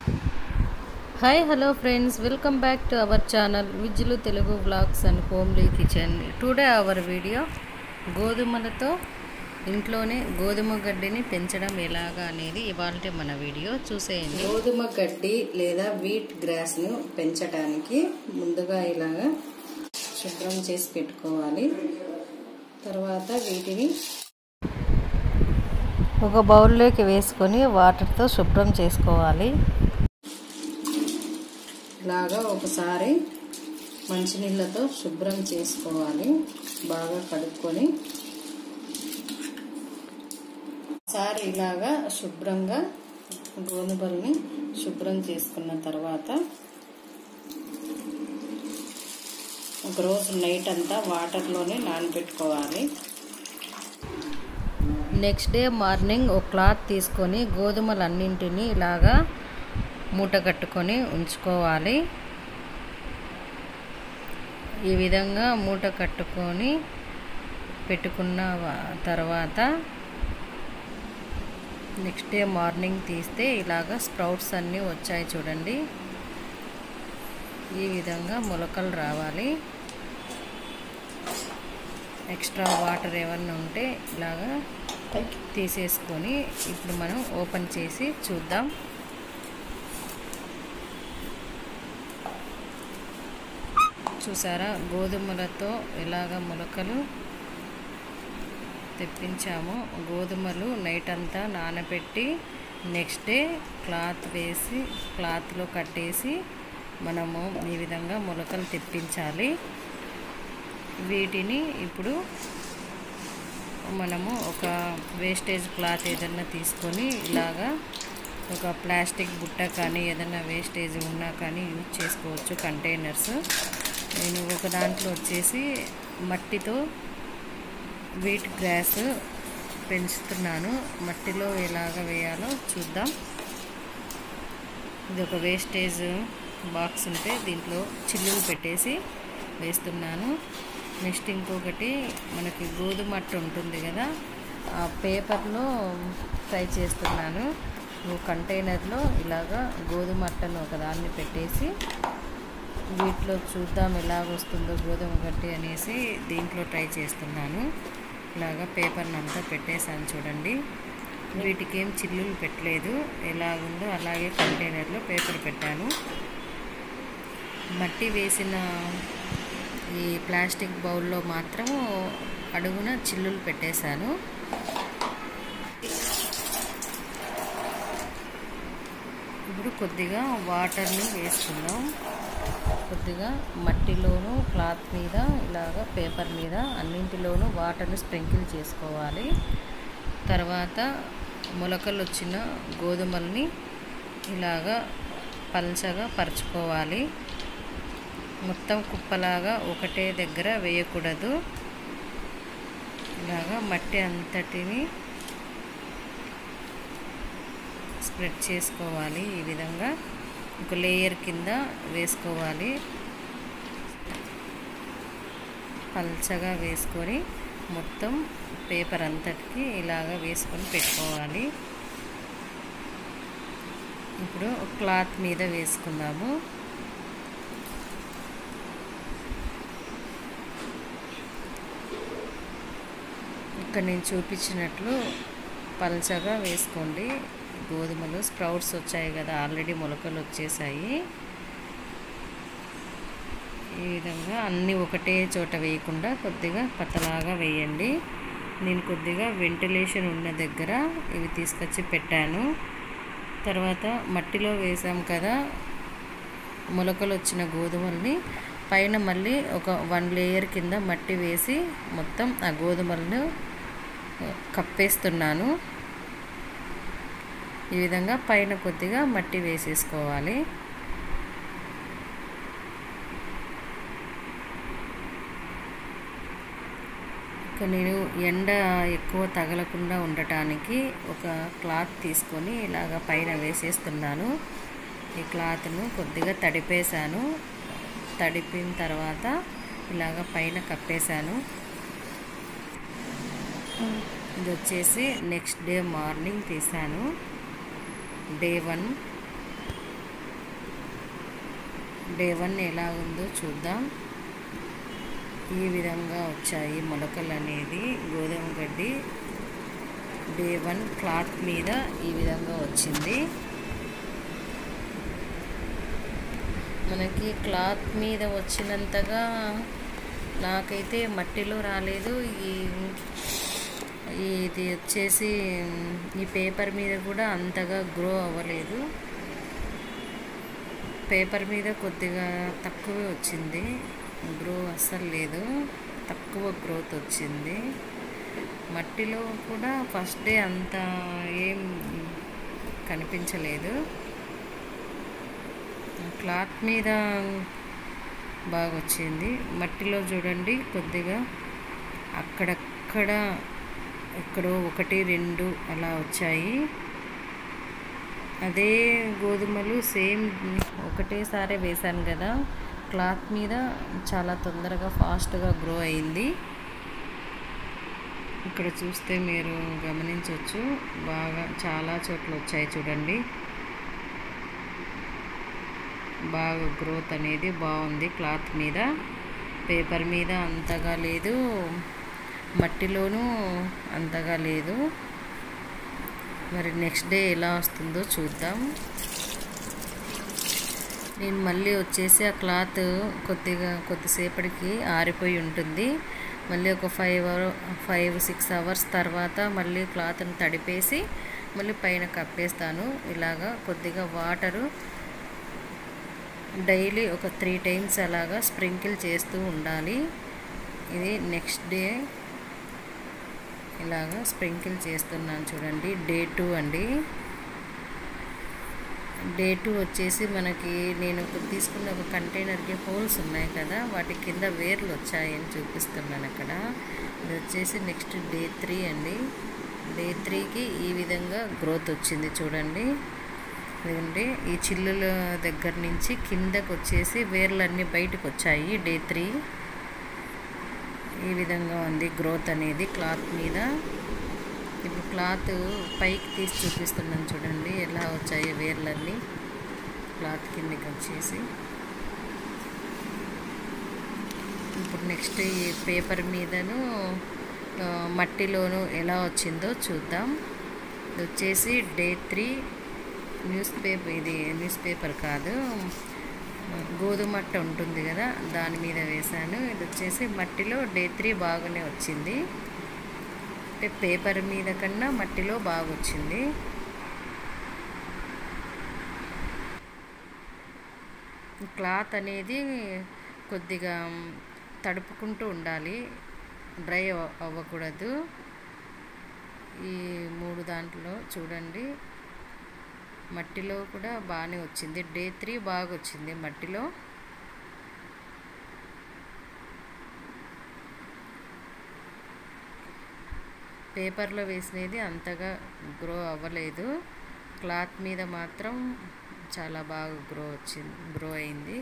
hi hello friends welcome back to our channel Vijjulu Telugu blogs and homely kitchen today our video గోధుమలతో ఇంట్లోనే గోధుమ గడ్డిని పెంచడం ఎలాగా అనేది ఇవాళ మన వీడియో చూసేయండి గోధుమ గడ్డి లేదా వీట్ గ్రాస్ను పెంచడానికి ముందుగా ఇలాగా శుభ్రం చేసి పెట్టుకోవాలి తర్వాత వీటిని ఒక బౌల్లోకి వేసుకొని వాటర్తో శుభ్రం చేసుకోవాలి ఇలాగా ఒకసారి మంచినీళ్ళతో శుభ్రం చేసుకోవాలి బాగా కడుక్కొని ఒకసారి ఇలాగా శుభ్రంగా గోధుమల్ని శుభ్రం చేసుకున్న తర్వాత ఒక రోజు నైట్ అంతా వాటర్లోనే నానబెట్టుకోవాలి నెక్స్ట్ డే మార్నింగ్ ఒక క్లాత్ తీసుకొని గోధుమలన్నింటినీ ఇలాగా మూట కట్టుకొని ఉంచుకోవాలి ఈ విధంగా మూట కట్టుకొని పెట్టుకున్న తర్వాత నెక్స్ట్ డే మార్నింగ్ తీస్తే ఇలాగ స్ప్రౌట్స్ అన్నీ వచ్చాయి చూడండి ఈ విధంగా మొలకలు రావాలి ఎక్స్ట్రా వాటర్ ఏమన్నా ఉంటే ఇలాగా తీసేసుకొని ఇప్పుడు మనం ఓపెన్ చేసి చూద్దాం చూసారా గోధుమలతో ఎలాగ మొలకలు తెప్పించాము గోధుమలు నైట్ అంతా నానబెట్టి నెక్స్ట్ డే క్లాత్ వేసి క్లాత్లో కట్టేసి మనము ఈ విధంగా మొలకలు తెప్పించాలి వీటిని ఇప్పుడు మనము ఒక వేస్టేజ్ క్లాత్ ఏదన్నా తీసుకొని ఇలాగా ఒక ప్లాస్టిక్ బుట్ట కానీ ఏదైనా వేస్టేజ్ ఉన్నా కానీ యూజ్ చేసుకోవచ్చు కంటైనర్స్ నేను ఒక దాంట్లో వచ్చేసి మట్టితో వీట్ గ్రాస్ పెంచుతున్నాను మట్టిలో ఎలాగ వేయాలో చూద్దాం ఇది ఒక వేస్టేజ్ బాక్స్ ఉంటే దీంట్లో చిల్లులు పెట్టేసి వేస్తున్నాను నెక్స్ట్ ఇంకొకటి మనకి గోధుమ అట్ట ఉంటుంది కదా ఆ పేపర్లో ట్రై చేస్తున్నాను కంటైనర్లో ఇలాగా గోధుమ అట్టను ఒకదాన్ని పెట్టేసి వీటిలో చూద్దాం ఎలాగ వస్తుందో గోధుమ గడ్డి అనేసి దీంట్లో ట్రై చేస్తున్నాను ఇలాగా పేపర్ని అంతా పెట్టేశాను చూడండి వీటికి ఏం చిల్లులు పెట్టలేదు ఎలాగుందో అలాగే కంటైనర్లో పేపర్ పెట్టాను మట్టి వేసిన ఈ ప్లాస్టిక్ బౌల్లో మాత్రం అడుగున చిల్లులు పెట్టేశాను ఇప్పుడు కొద్దిగా వాటర్ని వేసుకుందాం కొద్దిగా మట్టిలోను క్లాత్ మీద ఇలాగ పేపర్ మీద అన్నింటిలోనూ వాటర్ని స్ప్రింకిల్ చేసుకోవాలి తర్వాత మొలకలు వచ్చిన గోధుమల్ని ఇలాగా పల్చగా పరుచుకోవాలి మొత్తం కుప్పలాగా ఒకటే దగ్గర వేయకూడదు ఇలాగా మట్టి అంతటిని స్ప్రెడ్ చేసుకోవాలి ఈ విధంగా ఒక లేయర్ కింద వేసుకోవాలి పల్చగా వేసుకొని మొత్తం పేపర్ అంతటికి ఇలాగ వేసుకొని పెట్టుకోవాలి ఇప్పుడు క్లాత్ మీద వేసుకుందాము ఇక్కడ నేను చూపించినట్లు పల్చగా వేసుకోండి గోధుమలు స్ప్రౌట్స్ వచ్చాయి కదా ఆల్రెడీ మొలకలు వచ్చేసాయి ఈ విధంగా అన్నీ ఒకటే చోట వేయకుండా కొద్దిగా పతలాగా వేయండి నేను కొద్దిగా వెంటిలేషన్ ఉన్న దగ్గర ఇవి తీసుకొచ్చి పెట్టాను తర్వాత మట్టిలో వేసాం కదా మొలకలు వచ్చిన గోధుమల్ని పైన మళ్ళీ ఒక వన్ లేయర్ కింద మట్టి వేసి మొత్తం ఆ గోధుమలను కప్పేస్తున్నాను ఈ విధంగా పైన కొద్దిగా మట్టి వేసేసుకోవాలి ఇక నేను ఎండ ఎక్కువ తగలకుండా ఉండటానికి ఒక క్లాత్ తీసుకొని ఇలాగ పైన వేసేస్తున్నాను ఈ క్లాత్ను కొద్దిగా తడిపేశాను తడిపిన తర్వాత ఇలాగ పైన కప్పేశాను ఇది వచ్చేసి నెక్స్ట్ డే మార్నింగ్ తీసాను డే వన్ డే వన్ ఎలా ఉందో చూద్దాం ఈ విధంగా వచ్చాయి మొలకలు అనేది గోధుమ గడ్డి డే వన్ క్లాత్ మీద ఈ విధంగా వచ్చింది మనకి క్లాత్ మీద వచ్చినంతగా నాకైతే మట్టిలో రాలేదు ఈ ఇది వచ్చేసి ఈ పేపర్ మీద కూడా అంతగా గ్రో అవ్వలేదు పేపర్ మీద కొద్దిగా తక్కువే వచ్చింది గ్రో అస్సలు లేదు తక్కువ గ్రోత్ వచ్చింది మట్టిలో కూడా ఫస్ట్ డే అంత ఏం కనిపించలేదు క్లాత్ మీద బాగా వచ్చింది మట్టిలో చూడండి కొద్దిగా అక్కడక్కడ ఎక్కడో ఒకటి రెండు అలా వచ్చాయి అదే గోధుమలు సేమ్ ఒకటేసారి వేశాను కదా క్లాత్ మీద చాలా తొందరగా ఫాస్ట్గా గ్రో అయింది ఇక్కడ చూస్తే మీరు గమనించవచ్చు బాగా చాలా చోట్ల వచ్చాయి చూడండి బాగా గ్రోత్ అనేది బాగుంది క్లాత్ మీద పేపర్ మీద అంతగా లేదు మట్టిలోనూ అంతగా లేదు మరి నెక్స్ట్ డే ఎలా వస్తుందో చూద్దాం నేను మళ్ళీ వచ్చేసి ఆ క్లాత్ కొద్దిగా కొద్దిసేపటికి ఆరిపోయి ఉంటుంది మళ్ళీ ఒక five hour five six hours తర్వాత మళ్ళీ క్లాత్ని తడిపేసి మళ్ళీ పైన కప్పేస్తాను ఇలాగా కొద్దిగా వాటరు డైలీ ఒక త్రీ టైమ్స్ అలాగా స్ప్రింకిల్ చేస్తూ ఉండాలి ఇది నెక్స్ట్ డే ఇలాగా స్ప్రింకిల్ చేస్తున్నాను చూడండి డే టూ అండి డే టూ వచ్చేసి మనకి నేను తీసుకున్న ఒక కంటైనర్కి హోల్స్ ఉన్నాయి కదా వాటి కింద వేర్లు వచ్చాయని చూపిస్తున్నాను అక్కడ ఇది వచ్చేసి నెక్స్ట్ డే త్రీ అండి డే త్రీకి ఈ విధంగా గ్రోత్ వచ్చింది చూడండి ఎందుకంటే ఈ చిల్లుల దగ్గర నుంచి కిందకు వచ్చేసి వేర్లన్నీ బయటకు వచ్చాయి డే త్రీ ఈ విధంగా ఉంది గ్రోత్ అనేది క్లాత్ మీద ఇప్పుడు క్లాత్ పైకి తీసి చూపిస్తున్నాను చూడండి ఎలా వచ్చాయి వేర్లన్నీ క్లాత్ కిందకి వచ్చేసి ఇప్పుడు నెక్స్ట్ ఈ పేపర్ మీదను మట్టిలోను ఎలా వచ్చిందో చూద్దాం ఇది వచ్చేసి డే త్రీ న్యూస్ పేపర్ ఇది న్యూస్ పేపర్ కాదు గోధుమ అట్ట ఉంటుంది కదా దాని మీద వేశాను ఇది వచ్చేసి మట్టిలో డే త్రీ బాగానే వచ్చింది అంటే పేపర్ మీద కన్నా మట్టిలో బాగా వచ్చింది క్లాత్ అనేది కొద్దిగా తడుపుకుంటూ ఉండాలి డ్రై అవ్వకూడదు ఈ మూడు దాంట్లో చూడండి మట్టిలో కూడా బాగానే వచ్చింది డే త్రీ బాగా వచ్చింది మట్టిలో పేపర్లో వేసినది అంతగా గ్రో అవ్వలేదు క్లాత్ మీద మాత్రం చాలా బాగా గ్రో వచ్చింది గ్రో అయింది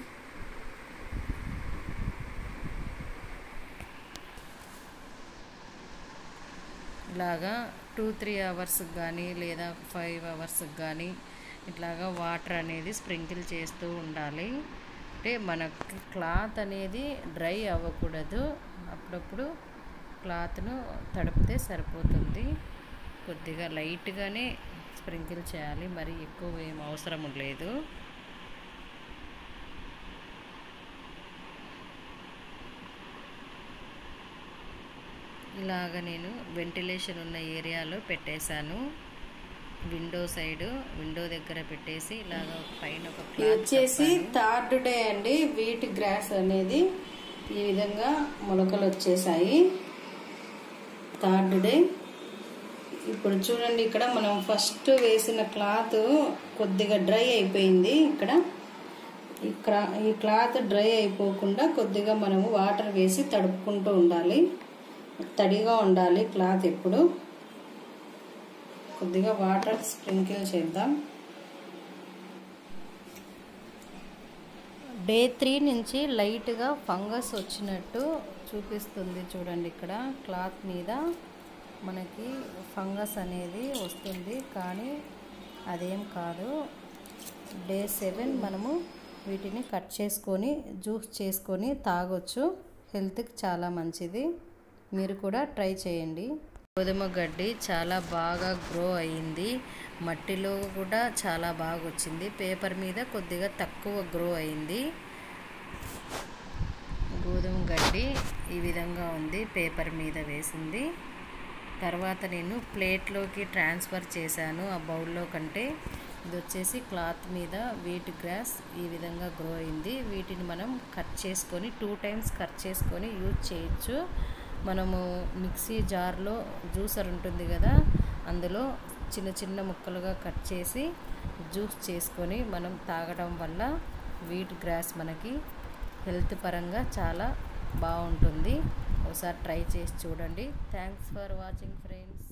ఇలాగా టూ త్రీ అవర్స్కి కానీ లేదా ఫైవ్ అవర్స్కి కానీ ఇట్లాగా వాటర్ అనేది స్ప్రింకిల్ చేస్తూ ఉండాలి అంటే మనకి క్లాత్ అనేది డ్రై అవ్వకూడదు అప్పుడప్పుడు క్లాత్ను తడిపితే సరిపోతుంది కొద్దిగా లైట్గానే స్ప్రింకిల్ చేయాలి మరి ఎక్కువ ఏం అవసరం లేదు ఇలాగ నేను వెంటిలేషన్ ఉన్న ఏరియాలో పెట్టేశాను విండో సైడ్ విండో దగ్గర పెట్టేసి ఇలాగ పైన ఒక ఇది వచ్చేసి థర్డ్ డే అండి వీట్ గ్రాస్ అనేది ఈ విధంగా మొలకలు వచ్చేసాయి థర్డ్ డే ఇప్పుడు చూడండి ఇక్కడ మనం ఫస్ట్ వేసిన క్లాత్ కొద్దిగా డ్రై అయిపోయింది ఇక్కడ ఈ క్రా ఈ క్లాత్ డ్రై అయిపోకుండా కొద్దిగా మనము వాటర్ వేసి తడుపుకుంటూ ఉండాలి తడిగా ఉండాలి క్లాత్ ఎప్పుడు కొద్దిగా వాటర్ స్ప్రింకిల్ చేద్దాం డే త్రీ నుంచి లైట్గా ఫంగస్ వచ్చినట్టు చూపిస్తుంది చూడండి ఇక్కడ క్లాత్ మీద మనకి ఫంగస్ అనేది వస్తుంది కానీ అదేం కాదు డే సెవెన్ మనము వీటిని కట్ చేసుకొని జ్యూస్ చేసుకొని తాగొచ్చు హెల్త్కి చాలా మంచిది మీరు కూడా ట్రై చేయండి గోధుమ గడ్డి చాలా బాగా గ్రో అయ్యింది మట్టిలో కూడా చాలా బాగా వచ్చింది పేపర్ మీద కొద్దిగా తక్కువ గ్రో అయింది గోధుమ గడ్డి ఈ విధంగా ఉంది పేపర్ మీద వేసింది తర్వాత నేను ప్లేట్లోకి ట్రాన్స్ఫర్ చేశాను ఆ బౌల్లో కంటే ఇది వచ్చేసి క్లాత్ మీద వీట్ గ్రాస్ ఈ విధంగా గ్రో అయింది వీటిని మనం కట్ చేసుకొని టూ టైమ్స్ కట్ చేసుకొని యూజ్ చేయొచ్చు మనము మిక్సీ జార్లో జ్యూసర్ ఉంటుంది కదా అందులో చిన్న చిన్న ముక్కలుగా కట్ చేసి జ్యూస్ చేసుకొని మనం తాగడం వల్ల వీట్ గ్రాస్ మనకి హెల్త్ పరంగా చాలా బాగుంటుంది ఒకసారి ట్రై చేసి చూడండి థ్యాంక్స్ ఫర్ వాచింగ్ ఫ్రెండ్స్